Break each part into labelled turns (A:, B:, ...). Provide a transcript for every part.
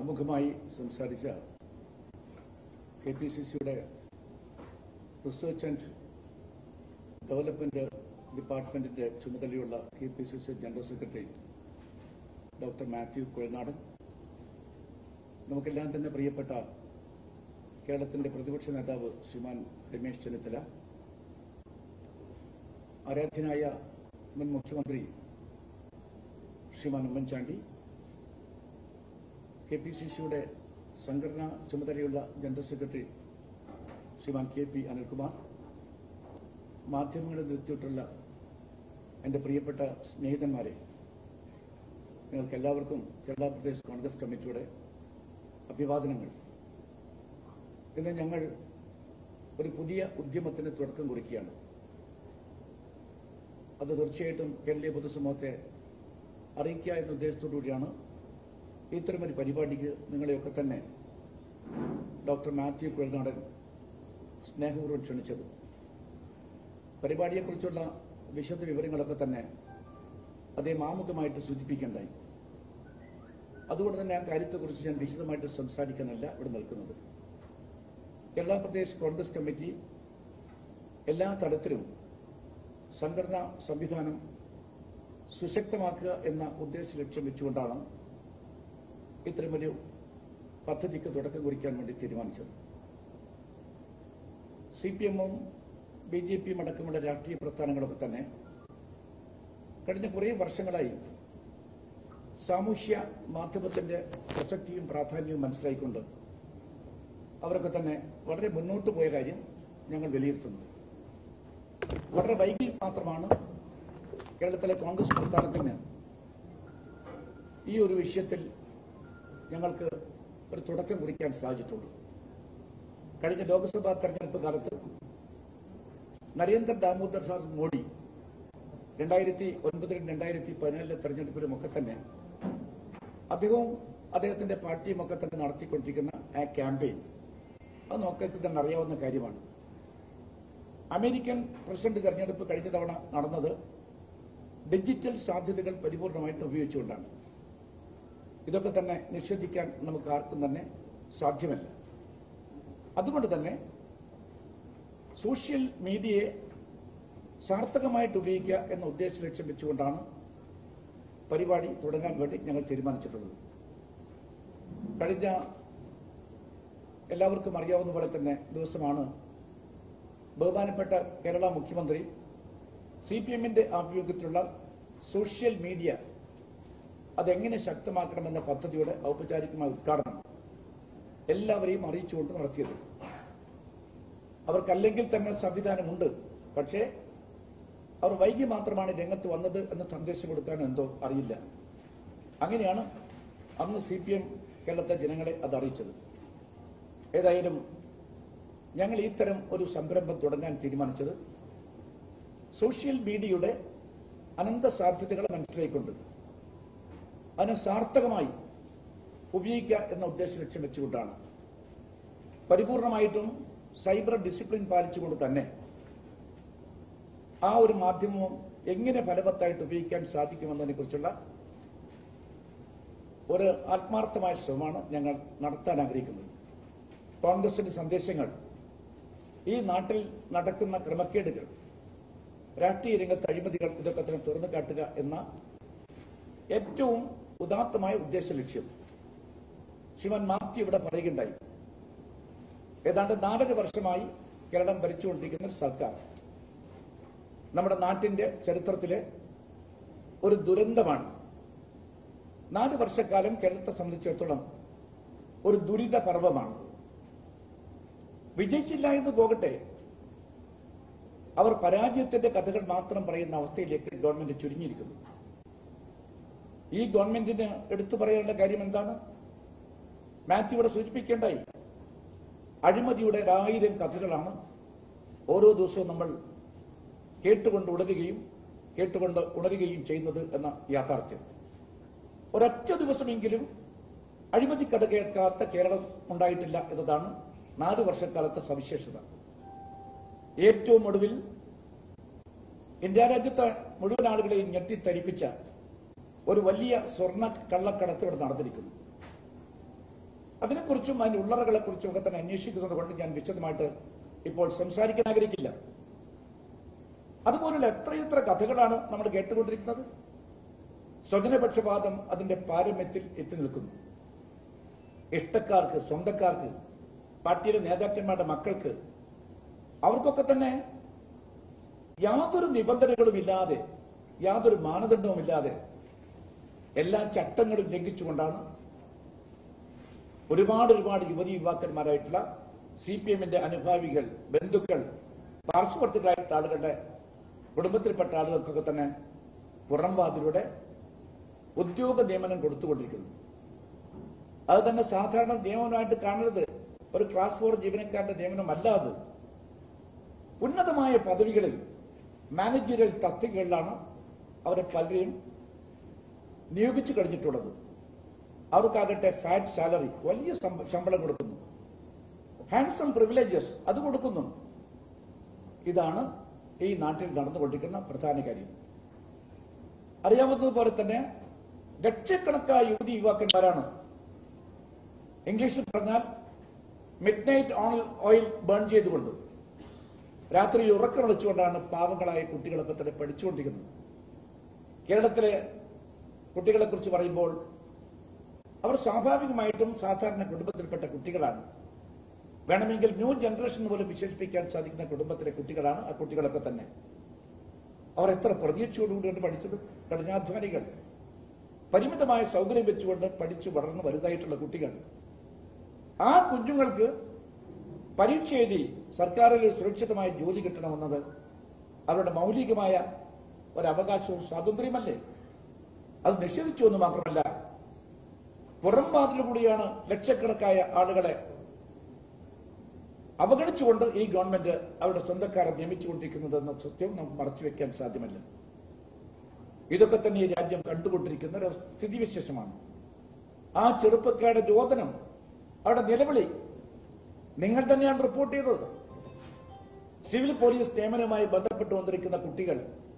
A: ആമുഖമായി സംസാരിച്ച കെ പി സി സിയുടെ റിസർച്ച് ആൻഡ് ഡെവലപ്മെന്റ് ഡിപ്പാർട്ട്മെന്റിന്റെ ചുമതലയുള്ള K P KPCC general secretary doctor Mathew Kuzhalnadan നമുക്കെല്ലാം തന്നെ പ്രിയപ്പെട്ട കേരളത്തിന്റെ പ്രതിപക്ഷ നേതാവ് ശ്രീമാൻ രമേശ് ചെന്നിത്തല ആരാധ്യനായ മുൻ മുഖ്യമന്ത്രി ശ്രീമാൻ ഉമ്മൻചാണ്ടി കെ പി സി സിയുടെ സംഘടനാ ചുമതലയുള്ള general secretary Sriman K P Anilkumar മാധ്യമങ്ങളിൽ നിർത്തിയിട്ടുള്ള എൻ്റെ പ്രിയപ്പെട്ട സ്നേഹിതന്മാരെ നിങ്ങൾക്ക് എല്ലാവർക്കും കേരള പ്രദേശ് കോൺഗ്രസ് കമ്മിറ്റിയുടെ അഭിവാദനങ്ങൾ ഇന്ന് ഞങ്ങൾ ഒരു പുതിയ ഉദ്യമത്തിന് തുടക്കം കുറിക്കുകയാണ് അത് തീർച്ചയായിട്ടും കേരളീയ പൊതുസമൂഹത്തെ അറിയിക്കുക എന്ന ഉദ്ദേശത്തോടു കൂടിയാണ് ഇത്തരമൊരു പരിപാടിക്ക് നിങ്ങളെയൊക്കെ തന്നെ ഡോക്ടർ മാത്യു കുഴൽനാടൻ സ്നേഹപൂർവ്വം ക്ഷണിച്ചത് പരിപാടിയെക്കുറിച്ചുള്ള വിശദ വിവരങ്ങളൊക്കെ തന്നെ അദ്ദേഹം ആമുഖമായിട്ട് സൂചിപ്പിക്കേണ്ടായി അതുകൊണ്ട് തന്നെ ആ കാര്യത്തെക്കുറിച്ച് ഞാൻ വിശദമായിട്ട് സംസാരിക്കാനല്ല ഇവിടെ നിൽക്കുന്നത് കേരള പ്രദേശ് കോൺഗ്രസ് കമ്മിറ്റി എല്ലാ തലത്തിലും സംഘടനാ സംവിധാനം സുശക്തമാക്കുക എന്ന ഉദ്ദേശ ലക്ഷ്യം വെച്ചുകൊണ്ടാണ് ഇത്തരമൊരു പദ്ധതിക്ക് തുടക്കം കുറിക്കാൻ വേണ്ടി തീരുമാനിച്ചത് സി പി എമ്മും ബി ജെ പിയും അടക്കമുള്ള രാഷ്ട്രീയ പ്രസ്ഥാനങ്ങളൊക്കെ തന്നെ കഴിഞ്ഞ കുറേ വർഷങ്ങളായി സാമൂഹ്യ മാധ്യമത്തിന്റെ പ്രസക്തിയും പ്രാധാന്യവും മനസ്സിലായിക്കൊണ്ട് അവരൊക്കെ തന്നെ വളരെ മുന്നോട്ട് പോയ കാര്യം ഞങ്ങൾ വിലയിരുത്തുന്നു വളരെ വൈകി മാത്രമാണ് കേരളത്തിലെ കോൺഗ്രസ് പ്രസ്ഥാനത്തിന് ഈ ഒരു വിഷയത്തിൽ ഞങ്ങൾക്ക് ഒരു തുടക്കം കുറിക്കാൻ സാധിച്ചിട്ടുള്ളൂ കഴിഞ്ഞ ലോക്സഭാ തെരഞ്ഞെടുപ്പ് കാലത്ത് നരേന്ദ്ര ദാമോദർ സാർ മോഡി രണ്ടായിരത്തി ഒൻപതിലും രണ്ടായിരത്തി പതിനാലിലെ തെരഞ്ഞെടുപ്പിലും ഒക്കെ തന്നെ അദ്ദേഹവും അദ്ദേഹത്തിന്റെ പാർട്ടിയും ഒക്കെ തന്നെ നടത്തിക്കൊണ്ടിരിക്കുന്ന ആ ക്യാമ്പയിൻ അത് നോക്കത്തിൽ തന്നെ അറിയാവുന്ന കാര്യമാണ് അമേരിക്കൻ പ്രസിഡന്റ് തെരഞ്ഞെടുപ്പ് കഴിഞ്ഞ തവണ നടന്നത് ഡിജിറ്റൽ സാധ്യതകൾ പരിപൂർണമായിട്ട് ഉപയോഗിച്ചുകൊണ്ടാണ് ഇതൊക്കെ തന്നെ നിഷേധിക്കാൻ നമുക്ക് ആർക്കും തന്നെ സാധ്യമല്ല അതുകൊണ്ട് തന്നെ സോഷ്യൽ മീഡിയയെ സാർത്ഥകമായിട്ട് ഉപയോഗിക്കുക എന്ന ഉദ്ദേശ ലക്ഷ്യം വെച്ചുകൊണ്ടാണ് പരിപാടി തുടങ്ങാൻ വേണ്ടി ഞങ്ങൾ തീരുമാനിച്ചിട്ടുള്ളത് കഴിഞ്ഞ എല്ലാവർക്കും അറിയാവുന്ന പോലെ തന്നെ ദിവസമാണ് ബഹുമാനപ്പെട്ട കേരള മുഖ്യമന്ത്രി സി പി എമ്മിന്റെ ആഭിമുഖ്യത്തിലുള്ള സോഷ്യൽ മീഡിയ അതെങ്ങനെ ശക്തമാക്കണമെന്ന പദ്ധതിയുടെ ഔപചാരികമായ ഉദ്ഘാടനം എല്ലാവരെയും അറിയിച്ചുകൊണ്ട് നടത്തിയത് അവർക്കല്ലെങ്കിൽ തന്നെ സംവിധാനമുണ്ട് പക്ഷേ അവർ വൈകി മാത്രമാണ് രംഗത്ത് വന്നത് എന്ന സന്ദേശം കൊടുക്കാൻ എന്തോ അറിയില്ല അങ്ങനെയാണ് അന്ന് സി പി എം കേരളത്തെ ജനങ്ങളെ അത് അറിയിച്ചത് ഏതായാലും ഞങ്ങൾ ഇത്തരം ഒരു സംരംഭം തുടങ്ങാൻ തീരുമാനിച്ചത് സോഷ്യൽ മീഡിയയുടെ അനന്ത സാധ്യതകളെ മനസ്സിലായിക്കൊണ്ട് അതിനെ സാർത്ഥകമായി ഉപയോഗിക്കുക എന്ന ഉദ്ദേശ ലക്ഷ്യം വെച്ചുകൊണ്ടാണ് പരിപൂർണമായിട്ടും സൈബർ ഡിസിപ്ലിൻ പാലിച്ചുകൊണ്ട് തന്നെ ആ ഒരു മാധ്യമവും എങ്ങനെ ഫലവത്തായിട്ട് ഉപയോഗിക്കാൻ സാധിക്കുമെന്നതിനെ കുറിച്ചുള്ള ഒരു ആത്മാർത്ഥമായ ശ്രമമാണ് ഞങ്ങൾ നടത്താൻ ആഗ്രഹിക്കുന്നത് കോൺഗ്രസിന്റെ സന്ദേശങ്ങൾ ഈ നാട്ടിൽ നടക്കുന്ന ക്രമക്കേടുകൾ രാഷ്ട്രീയ രംഗത്ത് അഴിമതികൾ ഇതൊക്കെ തന്നെ തുറന്നു കാട്ടുക എന്ന ഏറ്റവും ഉദാത്തമായ ഉദ്ദേശ ലക്ഷ്യം ശിവൻ മാത്യു ഇവിടെ പറയുകയുണ്ടായി ഏതാണ്ട് നാലര വർഷമായി കേരളം ഭരിച്ചുകൊണ്ടിരിക്കുന്ന ഒരു സർക്കാർ നമ്മുടെ നാട്ടിന്റെ ചരിത്രത്തിലെ ഒരു ദുരന്തമാണ് നാല് വർഷക്കാലം കേരളത്തെ സംബന്ധിച്ചിടത്തോളം ഒരു ദുരിത പർവമാണ് വിജയിച്ചില്ല എന്ന് പോകട്ടെ അവർ പരാജയത്തിന്റെ കഥകൾ മാത്രം പറയുന്ന അവസ്ഥയിലേക്ക് ഗവൺമെന്റ് ചുരുങ്ങിയിരിക്കുന്നു ഈ ഗവൺമെന്റിന് എടുത്തു പറയാനുള്ള കാര്യം എന്താണ് മാത്യു ഇവിടെ സൂചിപ്പിക്കേണ്ടായി അഴിമതിയുടെ ആയിരം കഥകളാണ് ഓരോ ദിവസവും നമ്മൾ കേട്ടുകൊണ്ട് ഉണരുകയും കേട്ടുകൊണ്ട് ഉണരുകയും ചെയ്യുന്നത് എന്ന യാഥാർത്ഥ്യം ഒരൊറ്റ ദിവസമെങ്കിലും അഴിമതി കഥ കേൾക്കാത്ത കേരളം ഉണ്ടായിട്ടില്ല എന്നതാണ് നാല് വർഷക്കാലത്തെ സവിശേഷത ഏറ്റവും ഒടുവിൽ ഇന്ത്യ രാജ്യത്തെ മുഴുവൻ ആളുകളെയും ഞെട്ടിത്തരിപ്പിച്ച ഒരു വലിയ സ്വർണ്ണ കള്ളക്കടത്ത് ഇവിടെ നടന്നിരിക്കുന്നു അതിനെക്കുറിച്ചും അതിന്റെ ഉള്ളറകളെ കുറിച്ചും ഒക്കെ തന്നെ അന്വേഷിക്കുന്നത് കൊണ്ട് ഞാൻ വിശദമായിട്ട് ഇപ്പോൾ സംസാരിക്കാൻ ആഗ്രഹിക്കില്ല അതുപോലുള്ള എത്രയെത്ര കഥകളാണ് നമ്മൾ കേട്ടുകൊണ്ടിരിക്കുന്നത് സ്വജനപക്ഷപാതം അതിന്റെ പാരമ്യത്തിൽ എത്തി നിൽക്കുന്നു ഇഷ്ടക്കാർക്ക് സ്വന്തക്കാർക്ക് പാർട്ടിയിലെ നേതാക്കന്മാരുടെ മക്കൾക്ക് അവർക്കൊക്കെ തന്നെ യാതൊരു നിബന്ധനകളും ഇല്ലാതെ യാതൊരു മാനദണ്ഡവും ഇല്ലാതെ എല്ലാ ചട്ടങ്ങളും ലംഘിച്ചുകൊണ്ടാണ് ഒരുപാട് ഒരുപാട് യുവതി യുവാക്കന്മാരായിട്ടുള്ള സി പി എമ്മിന്റെ അനുഭാവികൾ ബന്ധുക്കൾ പാർശ്വവർത്തികളായിട്ടുള്ള ആളുകളുടെ കുടുംബത്തിൽപ്പെട്ട ആളുകൾക്കൊക്കെ തന്നെ പുറംവാതിലൂടെ ഉദ്യോഗ നിയമനം കൊടുത്തുകൊണ്ടിരിക്കുന്നു അത് തന്നെ സാധാരണ നിയമനമായിട്ട് കാണരുത് ഒരു ക്ലാസ് ഫോർ ജീവനക്കാരുടെ നിയമനം അല്ലാതെ ഉന്നതമായ പദവികളിൽ മാനേജറിയൽ തസ്തികകളിലാണ് അവരെ പലരെയും നിയോഗിച്ചു കഴിഞ്ഞിട്ടുള്ളത് അവർക്കാകട്ടെ ഫാറ്റ് സാലറി വലിയ ശമ്പ- ശമ്പളം കൊടുക്കുന്നു ഹാൻസം പ്രിവിലേജസ് അത് കൊടുക്കുന്നു ഇതാണ് ഈ നാട്ടിൽ നടന്നുകൊണ്ടിരിക്കുന്ന പ്രധാന കാര്യം അറിയാവുന്നതുപോലെ തന്നെ ലക്ഷക്കണക്കായ യുവതി യുവാക്കന്മാരാണ് ഇംഗ്ലീഷിൽ പറഞ്ഞാൽ മിഡ് നൈറ്റ് ഓയിൽ ബേൺ ചെയ്തുകൊണ്ട് രാത്രി ഉറക്കം വിളിച്ചുകൊണ്ടാണ് പാവങ്ങളായ കുട്ടികളൊക്കെ തന്നെ പഠിച്ചുകൊണ്ടിരിക്കുന്നത് കേരളത്തിലെ കുട്ടികളെ കുറിച്ച് പറയുമ്പോൾ അവർ സ്വാഭാവികമായിട്ടും സാധാരണ കുടുംബത്തിൽപ്പെട്ട കുട്ടികളാണ് വേണമെങ്കിൽ ന്യൂ ജനറേഷൻ പോലും വിശേഷിപ്പിക്കാൻ സാധിക്കുന്ന കുടുംബത്തിലെ കുട്ടികളാണ് ആ കുട്ടികളൊക്കെ തന്നെ അവർ എത്ര പ്രതീക്ഷയോടുകൂടിയാണ് പഠിച്ചത് കഠിനാധ്വാനികൾ പരിമിതമായ സൗകര്യം വെച്ചുകൊണ്ട് പഠിച്ചു വളർന്നു വലുതായിട്ടുള്ള കുട്ടികൾ ആ കുഞ്ഞുങ്ങൾക്ക് പരീക്ഷ എഴുതി സർക്കാരിൽ ഒരു സുരക്ഷിതമായ ജോലി കിട്ടണമെന്നത് അവരുടെ മൗലികമായ ഒരു അവകാശവും സ്വാതന്ത്ര്യമല്ലേ അത് നിഷേധിച്ചു എന്ന് മാത്രമല്ല പുറം വാതിലൂടെയാണ് ലക്ഷക്കണക്കായ ആളുകളെ അവഗണിച്ചുകൊണ്ട് ഈ ഗവൺമെന്റ് അവരുടെ സ്വന്തക്കാരെ നിയമിച്ചുകൊണ്ടിരിക്കുന്നത് എന്ന സത്യം നമുക്ക് മറച്ചുവെക്കാൻ സാധ്യമല്ല ഇതൊക്കെ തന്നെ ഈ രാജ്യം കണ്ടുകൊണ്ടിരിക്കുന്ന ഒരു സ്ഥിതിവിശേഷമാണ് ആ ചെറുപ്പക്കാരുടെ രോദനം അവരുടെ നിലവിളി നിങ്ങൾ തന്നെയാണ് റിപ്പോർട്ട് ചെയ്തത് സിവിൽ പോലീസ് നിയമനവുമായി ബന്ധപ്പെട്ട് വന്നിരിക്കുന്ന കുട്ടികൾ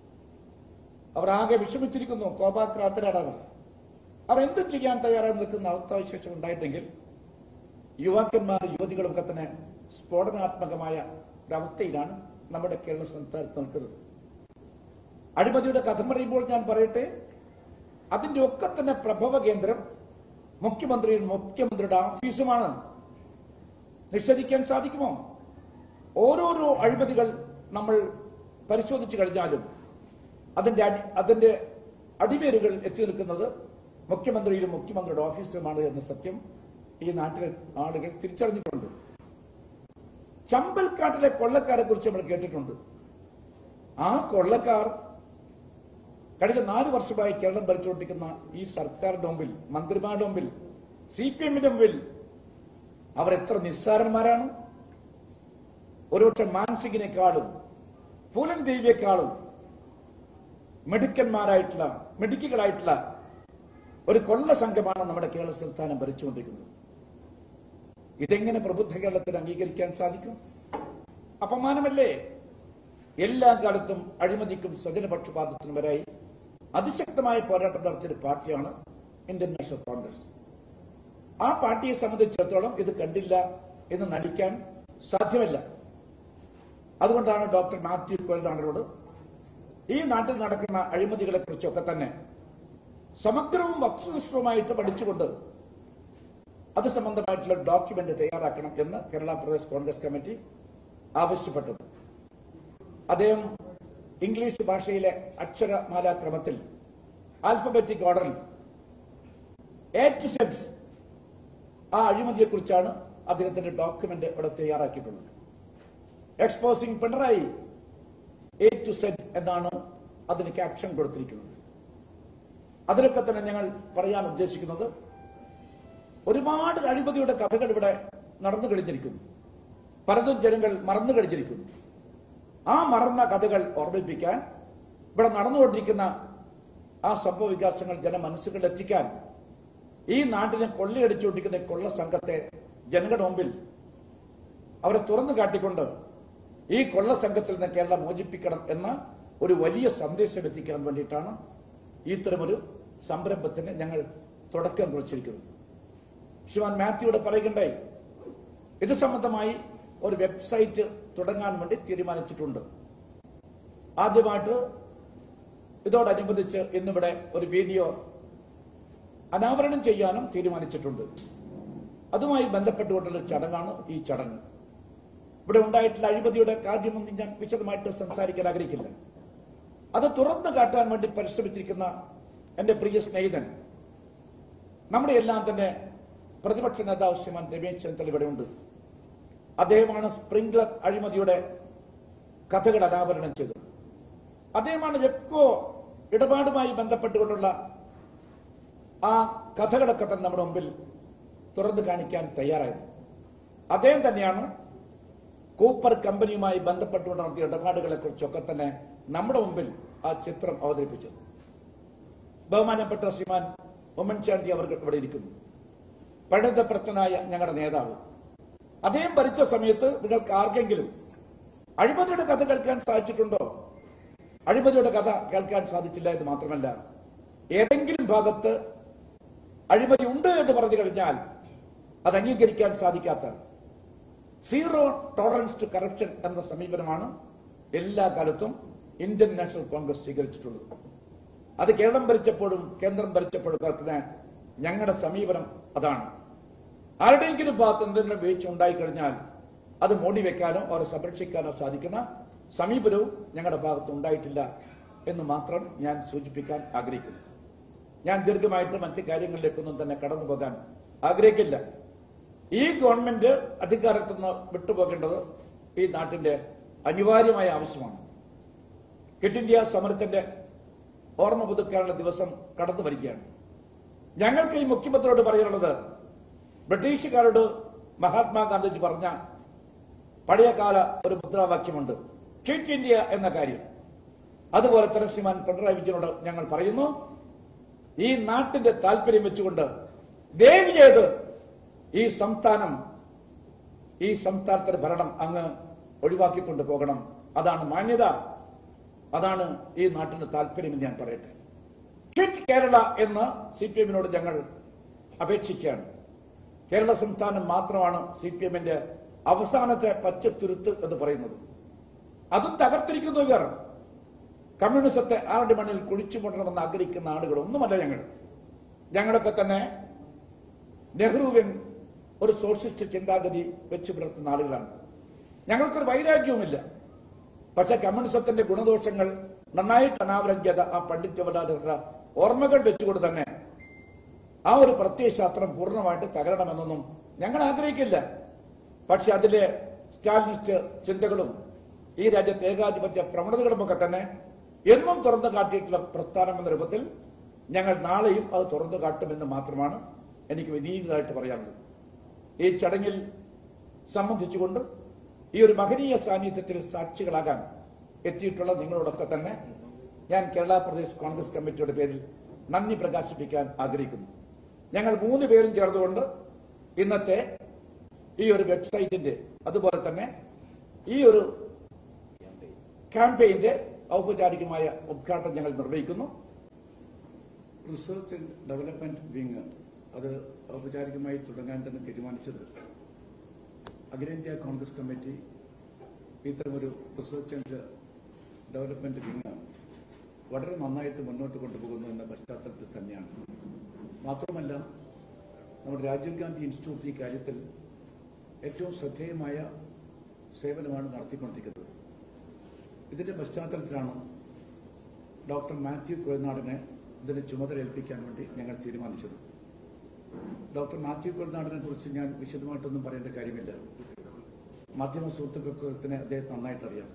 A: അവർ ആകെ വിഷമിച്ചിരിക്കുന്നു കോപാക്രാന്തരാണ് അവർ അവർ എന്തും ചെയ്യാൻ തയ്യാറായി നിൽക്കുന്ന അവസ്ഥാവിശേഷം ഉണ്ടായിട്ടെങ്കിൽ യുവാക്കന്മാർ യുവതികളും ഒക്കെ തന്നെ സ്ഫോടനാത്മകമായ ഒരവസ്ഥയിലാണ് നമ്മുടെ കേരള സംസ്ഥാനത്ത് നിൽക്കുന്നത് അഴിമതിയുടെ കഥ പറയുമ്പോൾ ഞാൻ പറയട്ടെ അതിന്റെ ഒക്കെ തന്നെ പ്രഭവ കേന്ദ്രം മുഖ്യമന്ത്രിയും മുഖ്യമന്ത്രിയുടെ ഓഫീസുമാണ് നിഷേധിക്കാൻ സാധിക്കുമോ ഓരോരോ അഴിമതികൾ നമ്മൾ പരിശോധിച്ചു കഴിഞ്ഞാലും അതിന്റെ അടി അതിന്റെ അടിവേരുകൾ എത്തി നിൽക്കുന്നത് മുഖ്യമന്ത്രിയിലും മുഖ്യമന്ത്രിയുടെ ഓഫീസിലുമാണ് എന്ന സത്യം ഈ നാട്ടിലെ ആളുകൾ തിരിച്ചറിഞ്ഞിട്ടുണ്ട് ചമ്പൽക്കാട്ടിലെ കൊള്ളക്കാരെ കുറിച്ച് നമ്മൾ കേട്ടിട്ടുണ്ട് ആ കൊള്ളക്കാർ കഴിഞ്ഞ നാല് വർഷമായി കേരളം ഭരിച്ചുകൊണ്ടിരിക്കുന്ന ഈ സർക്കാരിന്റെ മുമ്പിൽ മന്ത്രിമാരുടെ മുമ്പിൽ സി പി എമ്മിന്റെ മുമ്പിൽ അവർ എത്ര നിസ്സാരന്മാരാണ് ഒരുപക്ഷെ മാനസികിനേക്കാളും ഫൂലൻ ദേവിയെക്കാളും മിടുക്കന്മാരായിട്ടുള്ള മിടുക്കികളായിട്ടുള്ള ഒരു കൊള്ള സംഘമാണ് നമ്മുടെ കേരള സംസ്ഥാനം ഭരിച്ചുകൊണ്ടിരിക്കുന്നത് ഇതെങ്ങനെ പ്രബുദ്ധ കേരളത്തിൽ അംഗീകരിക്കാൻ സാധിക്കും അപമാനമല്ലേ എല്ലാ കാലത്തും അഴിമതിക്കും സ്വജനപക്ഷപാതത്തിനും വരായി അതിശക്തമായ പോരാട്ടം നടത്തിയൊരു പാർട്ടിയാണ് ഇന്ത്യൻ നാഷണൽ കോൺഗ്രസ് ആ പാർട്ടിയെ സംബന്ധിച്ചിടത്തോളം ഇത് കണ്ടില്ല എന്ന് നടിക്കാൻ സാധ്യമല്ല അതുകൊണ്ടാണ് ഡോക്ടർ മാത്യു കൊൽനാടനോട് ഈ നാട്ടിൽ നടക്കുന്ന അഴിമതികളെ കുറിച്ചൊക്കെ തന്നെ സമഗ്രവും വസ്തുനിഷ്ഠവുമായിട്ട് പഠിച്ചുകൊണ്ട് അത് സംബന്ധമായിട്ടുള്ള ഡോക്യുമെന്റ് തയ്യാറാക്കണം എന്ന് കേരള പ്രദേശ് കോൺഗ്രസ് കമ്മിറ്റി ആവശ്യപ്പെട്ടത് അദ്ദേഹം ഇംഗ്ലീഷ് ഭാഷയിലെ അക്ഷരമാലാക്രമത്തിൽ ആൽഫബറ്റിക് ഓർഡറിൽ എ ടു സെഡ് ആ അഴിമതിയെ കുറിച്ചാണ് അദ്ദേഹത്തിന്റെ ഡോക്യുമെന്റ് ഇവിടെ തയ്യാറാക്കിയിട്ടുള്ളത് exposing Pinarayi A to Z എന്നാണ് അതിന് ക്യാപ്ഷൻ കൊടുത്തിരിക്കുന്നത് അതിലൊക്കെ തന്നെ ഞങ്ങൾ പറയാൻ ഉദ്ദേശിക്കുന്നത് ഒരുപാട് അഴിമതിയുടെ കഥകൾ ഇവിടെ നടന്നു കഴിഞ്ഞിരിക്കുന്നു പലതും ജനങ്ങൾ മറന്നു കഴിഞ്ഞിരിക്കുന്നു ആ മറന്ന കഥകൾ ഓർമ്മിപ്പിക്കാൻ ഇവിടെ നടന്നുകൊണ്ടിരിക്കുന്ന ആ സംഭവ വികാസങ്ങൾ ജനമനസ്സുകളിൽ എത്തിക്കാൻ ഈ നാട്ടിനെ കൊള്ളയടിച്ചുകൊണ്ടിരിക്കുന്ന ഈ കൊള്ള സംഘത്തെ ജനങ്ങളുടെ മുമ്പിൽ അവരെ തുറന്നു കാട്ടിക്കൊണ്ട് ഈ കൊള്ള സംഘത്തിൽ നിന്ന് കേരളം മോചിപ്പിക്കണം എന്ന ഒരു വലിയ സന്ദേശം എത്തിക്കാൻ വേണ്ടിയിട്ടാണ് ഇത്തരമൊരു സംരംഭത്തിന് ഞങ്ങൾ തുടക്കം കുറിച്ചിരിക്കുന്നത് ശ്രീമാൻ മാത്യുവിടെ പറയുകണ്ടായി ഇത് സംബന്ധമായി ഒരു വെബ്സൈറ്റ് തുടങ്ങാൻ വേണ്ടി തീരുമാനിച്ചിട്ടുണ്ട് ആദ്യമായിട്ട് ഇതോടനുബന്ധിച്ച് ഇന്നിവിടെ ഒരു വീഡിയോ അനാവരണം ചെയ്യാനും തീരുമാനിച്ചിട്ടുണ്ട് അതുമായി ബന്ധപ്പെട്ടുകൊണ്ടുള്ള ചടങ്ങാണ് ഈ ചടങ്ങ് ഇവിടെ ഉണ്ടായിട്ടുള്ള അഴിമതിയുടെ കാര്യമൊന്നും ഞാൻ വിശദമായിട്ട് സംസാരിക്കാൻ ആഗ്രഹിക്കില്ല അത് തുറന്നു കാട്ടാൻ വേണ്ടി പരിശ്രമിച്ചിരിക്കുന്ന എന്റെ പ്രിയ സ്നേഹിതൻ നമ്മുടെ എല്ലാം തന്നെ പ്രതിപക്ഷ നേതാവ് ശ്രീമാൻ രമേശ് ചെന്നിത്തല ഇവിടെ ഉണ്ട് അദ്ദേഹമാണ് സ്പ്രിംഗ്ലർ അഴിമതിയുടെ കഥകൾ അനാവരണം ചെയ്തത് അദ്ദേഹമാണ് വെപ്കോ ഇടപാടുമായി ബന്ധപ്പെട്ടുകൊണ്ടുള്ള ആ കഥകളൊക്കെ തന്നെ നമ്മുടെ മുമ്പിൽ തുറന്നു കാണിക്കാൻ തയ്യാറായത് അദ്ദേഹം തന്നെയാണ് കൂപ്പർ കമ്പനിയുമായി ബന്ധപ്പെട്ടുകൊണ്ട് നടത്തിയ ഇടപാടുകളെ കുറിച്ചൊക്കെ തന്നെ നമ്മുടെ മുമ്പിൽ ആ ചിത്രം അവതരിപ്പിച്ചത് ബഹുമാനപ്പെട്ട ശ്രീമാൻ ഉമ്മൻചാണ്ടി അവർ ഇവിടെ ഇരിക്കുന്നു പഴുതപ്രത്തനായ ഞങ്ങളുടെ നേതാവ് അദ്ദേഹം ഭരിച്ച സമയത്ത് നിങ്ങൾക്ക് ആർക്കെങ്കിലും അഴിമതിയുടെ കഥ കേൾക്കാൻ സാധിച്ചിട്ടുണ്ടോ അഴിമതിയുടെ കഥ കേൾക്കാൻ സാധിച്ചില്ല എന്ന് മാത്രമല്ല ഏതെങ്കിലും ഭാഗത്ത് അഴിമതി ഉണ്ട് എന്ന് പറഞ്ഞു കഴിഞ്ഞാൽ അത് അംഗീകരിക്കാൻ സാധിക്കാത്ത സീറോ ടോളറൻസ് ടു കറപ്ഷൻ എന്ന സമീപനമാണ് എല്ലാ കാലത്തും ഇന്ത്യൻ നാഷണൽ കോൺഗ്രസ് സ്വീകരിച്ചിട്ടുള്ളത് അത് കേരളം ഭരിച്ചപ്പോഴും കേന്ദ്രം ഭരിച്ചപ്പോഴും തന്നെ ഞങ്ങളുടെ സമീപനം അതാണ് ആരുടെയെങ്കിലും ഭാഗത്ത് എന്തെങ്കിലും വീഴ്ച ഉണ്ടായിക്കഴിഞ്ഞാൽ അത് മൂടി വെക്കാനോ അവർ സംരക്ഷിക്കാനോ സാധിക്കുന്ന സമീപനവും ഞങ്ങളുടെ ഭാഗത്ത് ഉണ്ടായിട്ടില്ല എന്ന് മാത്രം ഞാൻ സൂചിപ്പിക്കാൻ ആഗ്രഹിക്കുന്നു ഞാൻ ദീർഘമായിട്ട് മറ്റ് കാര്യങ്ങളിലേക്കൊന്നും തന്നെ കടന്നു പോകാൻ ആഗ്രഹിക്കില്ല ഈ ഗവൺമെന്റ് അധികാരത്തിൽ നിന്ന് വിട്ടുപോകേണ്ടത് ഈ നാട്ടിന്റെ അനിവാര്യമായ ആവശ്യമാണ് ക്വിറ്റ് ഇന്ത്യ സമരത്തിന്റെ ഓർമ്മ പുതുക്കാനുള്ള ദിവസം കടന്നു വരികയാണ് ഞങ്ങൾക്ക് ഈ മുഖ്യമന്ത്രിയോട് പറയാനുള്ളത് ബ്രിട്ടീഷുകാരോട് മഹാത്മാഗാന്ധിജി പറഞ്ഞ പഴയകാല ഒരു മുദ്രാവാക്യമുണ്ട് ക്വിറ്റ് ഇന്ത്യ എന്ന കാര്യം അതുപോലെ തന്നെ ശ്രീമാൻ പിണറായി വിജയനോട് ഞങ്ങൾ പറയുന്നു ഈ നാട്ടിന്റെ താല്പര്യം വെച്ചുകൊണ്ട് ദയവ് ചെയ്ത് ഈ സംസ്ഥാനം ഈ സംസ്ഥാനത്തിന്റെ ഭരണം അങ്ങ് ഒഴിവാക്കിക്കൊണ്ട് പോകണം അതാണ് മാന്യത അതാണ് ഈ നാട്ടിന്റെ താല്പര്യമെന്ന് ഞാൻ പറയട്ടെ ക്വിറ്റ് കേരള എന്ന് സി പി എമ്മിനോട് ഞങ്ങൾ അപേക്ഷിക്കുകയാണ് കേരള സംസ്ഥാനം മാത്രമാണ് സി പി എമ്മിന്റെ അവസാനത്തെ പച്ചത്തുരുത്ത് എന്ന് പറയുന്നത് അതും തകർത്തിരിക്കുന്നു ഇവർ കമ്മ്യൂണിസത്തെ ആരുടെ മണ്ണിൽ കുഴിച്ചു കൊണ്ടണമെന്ന് ആഗ്രഹിക്കുന്ന ആളുകൾ ഒന്നുമല്ല ഞങ്ങൾ ഞങ്ങളൊക്കെ തന്നെ നെഹ്റുവിൻ ഒരു സോഷ്യലിസ്റ്റ് ചിന്താഗതി വെച്ചു പുലർത്തുന്ന ആളുകളാണ് ഞങ്ങൾക്കൊരു വൈരാഗ്യവുമില്ല പക്ഷെ കമ്മ്യൂണിസത്തിന്റെ ഗുണദോഷങ്ങൾ നന്നായിട്ട് അനാവരണം ചെയ്ത ആ പണ്ഡിറ്റ് ജവഹർലാൽ ഓർമ്മകൾ വെച്ചുകൊണ്ട് തന്നെ ആ ഒരു പ്രത്യയശാസ്ത്രം പൂർണ്ണമായിട്ട് തകരണമെന്നൊന്നും ഞങ്ങൾ ആഗ്രഹിക്കില്ല പക്ഷെ അതിലെ സ്റ്റാലിനിസ്റ്റ് ചിന്തകളും ഈ രാജ്യത്തെ ഏകാധിപത്യ പ്രവണതകളുമൊക്കെ തന്നെ എന്നും തുറന്നു കാട്ടിയിട്ടുള്ള പ്രസ്ഥാനം എന്ന രൂപത്തിൽ ഞങ്ങൾ നാളെയും അത് തുറന്നു കാട്ടുമെന്ന് മാത്രമാണ് എനിക്ക് വിനീതമായിട്ട് പറയാനുള്ളത് ഈ ചടങ്ങിൽ സംബന്ധിച്ചുകൊണ്ട് ഈ ഒരു മഹനീയ സാന്നിധ്യത്തിൽ സാക്ഷികളാകാൻ എത്തിയിട്ടുള്ള നിങ്ങളോടൊക്കെ തന്നെ ഞാൻ കേരള പ്രദേശ് കോൺഗ്രസ് കമ്മിറ്റിയുടെ പേരിൽ നന്ദി പ്രകാശിപ്പിക്കാൻ ആഗ്രഹിക്കുന്നു ഞങ്ങൾ മൂന്ന് പേരും ചേർന്നുകൊണ്ട് ഇന്നത്തെ ഈ ഒരു വെബ്സൈറ്റിന്റെ അതുപോലെ തന്നെ ഈ ഒരു ക്യാമ്പയിന്റെ ഔപചാരികമായ ഉദ്ഘാടനം ഞങ്ങൾ നിർവഹിക്കുന്നു റിസർച്ച് ആൻഡ് ഡെവലപ്മെന്റ് വിങ് അത് ഔപചാരികമായി തുടങ്ങാൻ തന്നെ തീരുമാനിച്ചത് അഖിലേന്ത്യാ കോൺഗ്രസ് കമ്മിറ്റി ഇത്തരമൊരു റിസർച്ച് ആൻഡ് ഡെവലപ്മെന്റ് വിങ് വളരെ നന്നായിട്ട് മുന്നോട്ട് കൊണ്ടുപോകുന്നു എന്ന പശ്ചാത്തലത്തിൽ തന്നെയാണ് മാത്രമല്ല നമ്മുടെ രാജീവ് ഗാന്ധി ഇൻസ്റ്റിറ്റ്യൂട്ട് ഈ കാര്യത്തിൽ ഏറ്റവും ശ്രദ്ധേയമായ സേവനമാണ് നടത്തിക്കൊണ്ടിരിക്കുന്നത് ഇതിന്റെ പശ്ചാത്തലത്തിലാണ് ഡോക്ടർ മാത്യു കുഴനാടിനെ ഇതിന് ചുമതല ഏൽപ്പിക്കാൻ വേണ്ടി ഞങ്ങൾ തീരുമാനിച്ചത് ഡോക്ടർ മാത്യു കുഴനാടിനെ കുറിച്ച് ഞാൻ വിശദമായിട്ടൊന്നും പറയേണ്ട കാര്യമില്ല മാധ്യമ സുഹൃത്തുക്കൾക്ക് തന്നെ അദ്ദേഹത്തെ നന്നായിട്ട് അറിയാം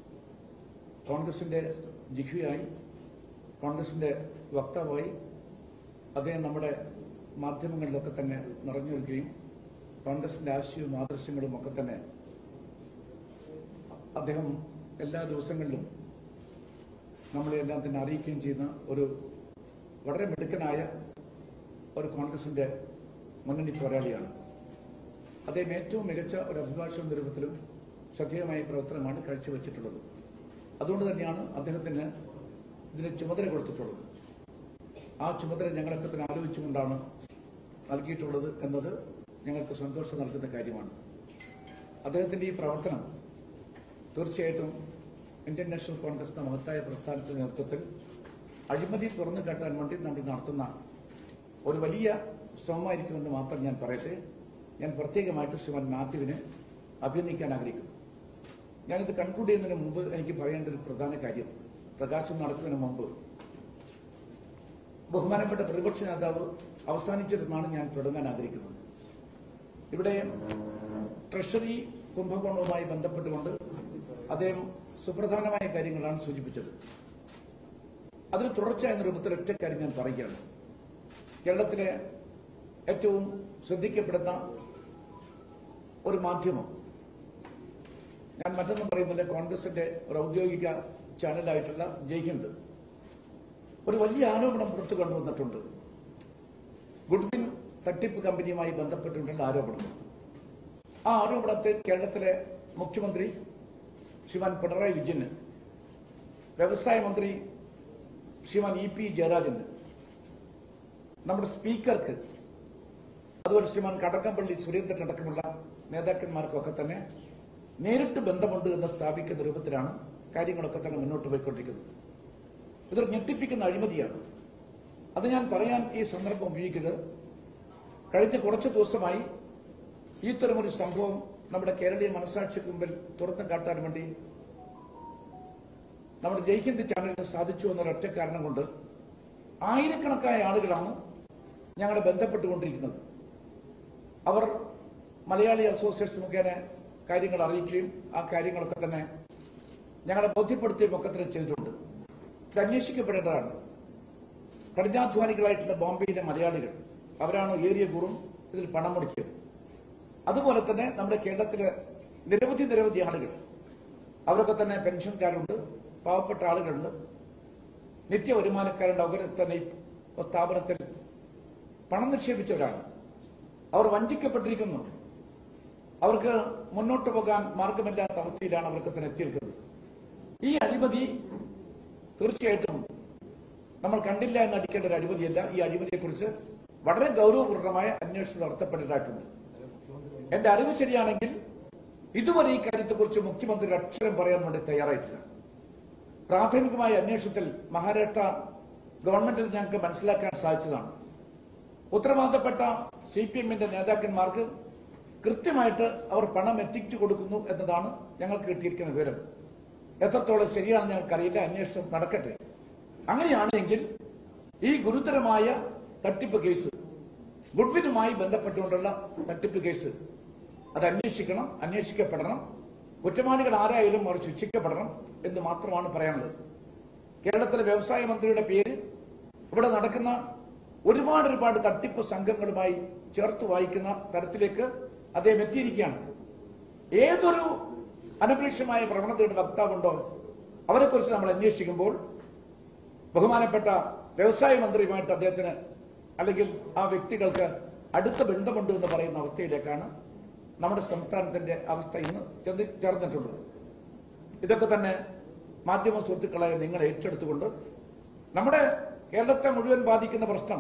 A: കോൺഗ്രസിന്റെ ജിഹ്വിയായി കോൺഗ്രസിന്റെ വക്താവായി അദ്ദേഹം നമ്മുടെ മാധ്യമങ്ങളിലൊക്കെ തന്നെ നിറഞ്ഞു നിൽക്കുകയും കോൺഗ്രസിന്റെ ആശയവും ആദർശങ്ങളും ഒക്കെ തന്നെ അദ്ദേഹം എല്ലാ ദിവസങ്ങളിലും നമ്മളെ എല്ലാം തന്നെ അറിയിക്കുകയും ചെയ്യുന്ന ഒരു വളരെ മിടുക്കനായ ഒരു കോൺഗ്രസിന്റെ മുന്നണി പോരാളിയാണ് അദ്ദേഹം ഏറ്റവും മികച്ച ഒരു അഭിഭാഷക രൂപത്തിലും ശ്രദ്ധേയമായ പ്രവർത്തനമാണ് കാഴ്ചവെച്ചിട്ടുള്ളത് അതുകൊണ്ട് തന്നെയാണ് അദ്ദേഹത്തിന് ഇതിന് ചുമതല കൊടുത്തിട്ടുള്ളത് ആ ചുമതല ഞങ്ങളൊക്കെ തന്നെ ആലോചിച്ചുകൊണ്ടാണ് നൽകിയിട്ടുള്ളത് എന്നത് ഞങ്ങൾക്ക് സന്തോഷം നൽകുന്ന കാര്യമാണ് അദ്ദേഹത്തിന്റെ ഈ പ്രവർത്തനം തീർച്ചയായിട്ടും ഇന്ത്യൻ നാഷണൽ കോൺഗ്രസിന്റെ മഹത്തായ പ്രസ്ഥാനത്തിന്റെ നേതൃത്വത്തിൽ അഴിമതി തുറന്നു കാട്ടാൻ വേണ്ടി നമ്മൾ നടത്തുന്ന ഒരു വലിയ ശ്രമമായിരിക്കുമെന്ന് മാത്രം ഞാൻ പറയട്ടെ ഞാൻ പ്രത്യേകമായിട്ട് ശ്രീമാൻ മാത്യുവിനെ അഭിനന്ദിക്കാൻ ആഗ്രഹിക്കുന്നു ഞാനിത് കൺക്ലൂഡ് ചെയ്യുന്നതിന് മുമ്പ് എനിക്ക് പറയേണ്ട ഒരു പ്രധാന കാര്യം പ്രകാശം നടക്കുന്നതിന് മുമ്പ് ബഹുമാനപ്പെട്ട പ്രതിപക്ഷ നേതാവ് അവസാനിച്ചിരുന്നാണ് ഞാൻ തുടങ്ങാൻ ആഗ്രഹിക്കുന്നത് ഇവിടെ ട്രഷറി കുംഭകോണവുമായി ബന്ധപ്പെട്ടുകൊണ്ട് അദ്ദേഹം സുപ്രധാനമായ കാര്യങ്ങളാണ് സൂചിപ്പിച്ചത് അതിന് തുടർച്ച എന്ന രൂപത്തിൽ ഒറ്റ കാര്യം ഞാൻ പറയുകയാണ് കേരളത്തിലെ ഏറ്റവും ശ്രദ്ധിക്കപ്പെടുന്ന ഒരു മാധ്യമം ഞാൻ മറ്റൊന്നും പറയുന്നില്ല കോൺഗ്രസിന്റെ ഒരു ഔദ്യോഗിക ചാനലായിട്ടുള്ള ജയ്ഹിന്ദ് ഒരു വലിയ ആരോപണം പുറത്തു കൊണ്ടുവന്നിട്ടുണ്ട് ഗുഡ്വിൻ തട്ടിപ്പ് കമ്പനിയുമായി ബന്ധപ്പെട്ടിട്ടുള്ള ആരോപണം ആ ആരോപണത്തെ കേരളത്തിലെ മുഖ്യമന്ത്രി ശ്രീമാൻ പിണറായി വിജയന് വ്യവസായ മന്ത്രി ശ്രീമാൻ ഇ പി ജയരാജന് നമ്മുടെ സ്പീക്കർക്ക് അതുപോലെ ശ്രീമാൻ കടകംപള്ളി സുരേന്ദ്രൻ അടക്കമുള്ള നേതാക്കന്മാർക്കൊക്കെ തന്നെ നേരിട്ട് ബന്ധമുണ്ട് എന്ന് സ്ഥാപിക്കുന്ന രൂപത്തിലാണ് കാര്യങ്ങളൊക്കെ തന്നെ മുന്നോട്ട് പോയിക്കൊണ്ടിരിക്കുന്നത് ഇതൊരു ഞെട്ടിപ്പിക്കുന്ന അഴിമതിയാണ് അത് ഞാൻ പറയാൻ ഈ സന്ദർഭം ഉപയോഗിക്കുന്നത് കഴിഞ്ഞ കുറച്ച് ദിവസമായി ഇത്തരമൊരു സംഭവം നമ്മുടെ കേരളീയ മനസാക്ഷിക്ക് മുമ്പിൽ തുറന്നു കാട്ടാൻ വേണ്ടി നമ്മുടെ ജയ്ഹിന്ദ് ചാനലിന് സാധിച്ചു എന്നൊരൊറ്റ കാരണം കൊണ്ട് ആയിരക്കണക്കായ ആളുകളാണ് ഞങ്ങളെ ബന്ധപ്പെട്ടുകൊണ്ടിരിക്കുന്നത് അവർ മലയാളി അസോസിയേഷൻ മുഖേന കാര്യങ്ങൾ അറിയിക്കുകയും ആ കാര്യങ്ങളൊക്കെ തന്നെ ഞങ്ങളെ ബോധ്യപ്പെടുത്തുകയും ഒക്കെ തന്നെ ചെയ്തിട്ടുണ്ട് ഇത് അന്വേഷിക്കപ്പെടേണ്ടതാണ് കഠിനാധ്വാനികളായിട്ടുള്ള ബോംബെയിലെ മലയാളികൾ അവരാണ് ഏരിയ കൂറും ഇതിൽ പണം മുടക്കിയത് അതുപോലെ തന്നെ നമ്മുടെ കേരളത്തിലെ നിരവധി നിരവധി ആളുകൾ അവരൊക്കെ തന്നെ പെൻഷൻകാരുണ്ട് പാവപ്പെട്ട ആളുകളുണ്ട് നിത്യ വരുമാനക്കാരുണ്ട് അവർ തന്നെ ഈ സ്ഥാപനത്തിൽ പണം നിക്ഷേപിച്ചവരാണ് അവർ വഞ്ചിക്കപ്പെട്ടിരിക്കുന്നു അവർക്ക് മുന്നോട്ട് പോകാൻ മാർഗമില്ലാത്ത അവസ്ഥയിലാണ് അവർക്ക് തന്നെ എത്തിയിരിക്കുന്നത് ഈ അഴിമതി തീർച്ചയായിട്ടും നമ്മൾ കണ്ടില്ല എന്ന് അടിക്കേണ്ട ഒരു അഴിമതിയല്ല ഈ അഴിമതിയെക്കുറിച്ച് വളരെ ഗൗരവപൂർണമായ അന്വേഷണം നടത്തപ്പെടേണ്ടതായിട്ടുണ്ട് എന്റെ അറിവ് ശരിയാണെങ്കിൽ ഇതുവരെ ഈ കാര്യത്തെക്കുറിച്ച് മുഖ്യമന്ത്രി ഒരു അക്ഷരം പറയാൻ വേണ്ടി തയ്യാറായിട്ടില്ല പ്രാഥമികമായ അന്വേഷണത്തിൽ മഹാരാഷ്ട്ര ഗവൺമെന്റിൽ ഞങ്ങൾക്ക് മനസ്സിലാക്കാൻ സാധിച്ചതാണ് ഉത്തരവാദപ്പെട്ട സി പി എമ്മിന്റെ നേതാക്കന്മാർക്ക് കൃത്യമായിട്ട് അവർ പണം എത്തിച്ചു കൊടുക്കുന്നു എന്നതാണ് ഞങ്ങൾക്ക് കിട്ടിയിരിക്കുന്ന വിവരം എത്രത്തോളം ശരിയാണെന്ന് ഞങ്ങൾക്കറിയില്ല അന്വേഷണം നടക്കട്ടെ അങ്ങനെയാണെങ്കിൽ ഈ ഗുരുതരമായ തട്ടിപ്പ് കേസ് ഗുഡ്വിനുമായി ബന്ധപ്പെട്ടുകൊണ്ടുള്ള തട്ടിപ്പ് കേസ് അത് അന്വേഷിക്കണം അന്വേഷിക്കപ്പെടണം കുറ്റവാളികൾ ആരായാലും അവർ ശിക്ഷിക്കപ്പെടണം എന്ന് മാത്രമാണ് പറയാനുള്ളത് കേരളത്തിലെ വ്യവസായ മന്ത്രിയുടെ പേര് ഇവിടെ നടക്കുന്ന ഒരുപാട് ഒരുപാട് തട്ടിപ്പ് സംഘങ്ങളുമായി ചേർത്ത് വായിക്കുന്ന തരത്തിലേക്ക് അദ്ദേഹം എത്തിയിരിക്കുകയാണ് ഏതൊരു അനപേക്ഷമായ പ്രവണതയുടെ വക്താവുണ്ടോ അവരെക്കുറിച്ച് നമ്മൾ അന്വേഷിക്കുമ്പോൾ ബഹുമാനപ്പെട്ട വ്യവസായ മന്ത്രിയുമായിട്ട് അദ്ദേഹത്തിന് അല്ലെങ്കിൽ ആ വ്യക്തികൾക്ക് അടുത്ത ബന്ധമുണ്ട് എന്ന് പറയുന്ന അവസ്ഥയിലേക്കാണ് നമ്മുടെ സംസ്ഥാനത്തിന്റെ അവസ്ഥ ഇന്ന് ചെന്ന് ചേർന്നിട്ടുള്ളത് ഇതൊക്കെ തന്നെ മാധ്യമ സുഹൃത്തുക്കളായ നിങ്ങൾ ഏറ്റെടുത്തുകൊണ്ട് നമ്മുടെ കേരളത്തെ മുഴുവൻ ബാധിക്കുന്ന പ്രശ്നം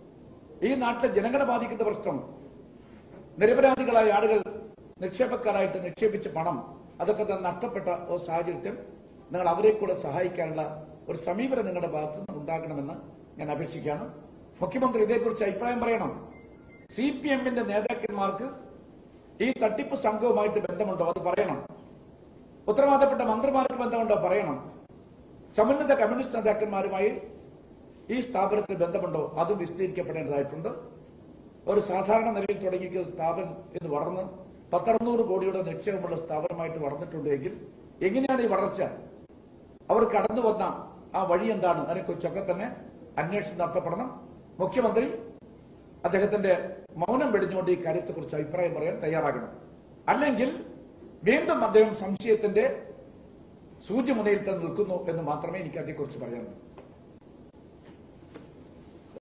A: ഈ നാട്ടിലെ ജനങ്ങളെ ബാധിക്കുന്ന പ്രശ്നം നിരപരാധികളായ ആളുകൾ നിക്ഷേപക്കാരായിട്ട് നിക്ഷേപിച്ച പണം അതൊക്കെ തന്നെ നഷ്ടപ്പെട്ട ഒരു സാഹചര്യത്തിൽ നിങ്ങൾ അവരെ കൂടെ സഹായിക്കാനുള്ള ഒരു സമീപനം നിങ്ങളുടെ ഭാഗത്തു നിന്ന് ഉണ്ടാകണമെന്ന് ഞാൻ അപേക്ഷിക്കുകയാണ് മുഖ്യമന്ത്രി ഇതേക്കുറിച്ച് അഭിപ്രായം പറയണം സി പി എമ്മിന്റെ നേതാക്കന്മാർക്ക് ഈ തട്ടിപ്പ് സംഘവുമായിട്ട് ബന്ധമുണ്ടോ അത് പറയണം ഉത്തരവാദപ്പെട്ട മന്ത്രിമാർക്ക് ബന്ധമുണ്ടോ പറയണം സമന്വിത കമ്മ്യൂണിസ്റ്റ് നേതാക്കന്മാരുമായി ഈ സ്ഥാപനത്തിന് ബന്ധമുണ്ടോ അതും വിശദീകരിക്കപ്പെടേണ്ടതായിട്ടുണ്ട് ഒരു സാധാരണ നിലയിൽ തുടങ്ങിയ സ്ഥാപനം ഇത് വളർന്ന് പത്തറുന്നൂറ് കോടിയുടെ നിക്ഷേപമുള്ള സ്ഥാപനമായിട്ട് വളർന്നിട്ടുണ്ടെങ്കിൽ എങ്ങനെയാണ് ഈ വളർച്ച അവർ കടന്നു വന്ന ആ വഴി എന്താണ് അതിനെക്കുറിച്ചൊക്കെ തന്നെ അന്വേഷണം നടത്തപ്പെടണം മുഖ്യമന്ത്രി അദ്ദേഹത്തിന്റെ മൗനം വെടിഞ്ഞുകൊണ്ട് ഈ കാര്യത്തെക്കുറിച്ച് അഭിപ്രായം പറയാൻ തയ്യാറാകണം അല്ലെങ്കിൽ വീണ്ടും അദ്ദേഹം സംശയത്തിന്റെ സൂചിമുനയിൽ തന്നെ നിൽക്കുന്നു എന്ന് മാത്രമേ എനിക്ക് അതേക്കുറിച്ച് പറയാനുള്ളൂ